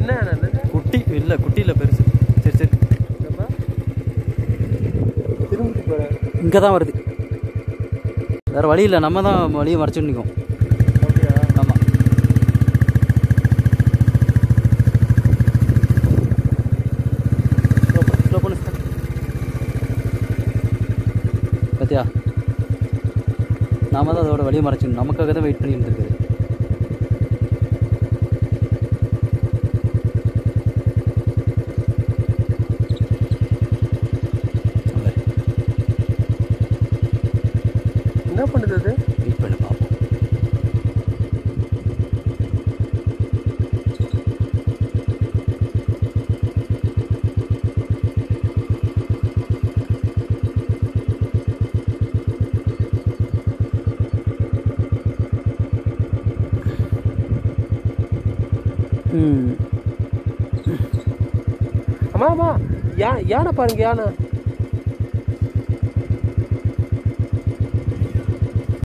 சின்ன யானை என்னது குட்டி இல்லை குட்டி இல்லை பெருசு சரி சரி என்னப்பா? திரும்பிட்டு போறேன் இங்கே தான் வருது வேறு வழி இல்லை நம்ம தான் வழியை மறைச்சு நிற்கும் அப்படியா ஆமாம் பத்தியா நாம தான் அதோட வழியை மறைச்சிக்கணும் நமக்காக தான் வெயிட் பண்ணிட்டு இருக்குது என்ன பண்ணுது அது வெயிட் பண்ணி பார்ப்போம் ம் அம்மா அம்மா யா யானை பாருங்க யானை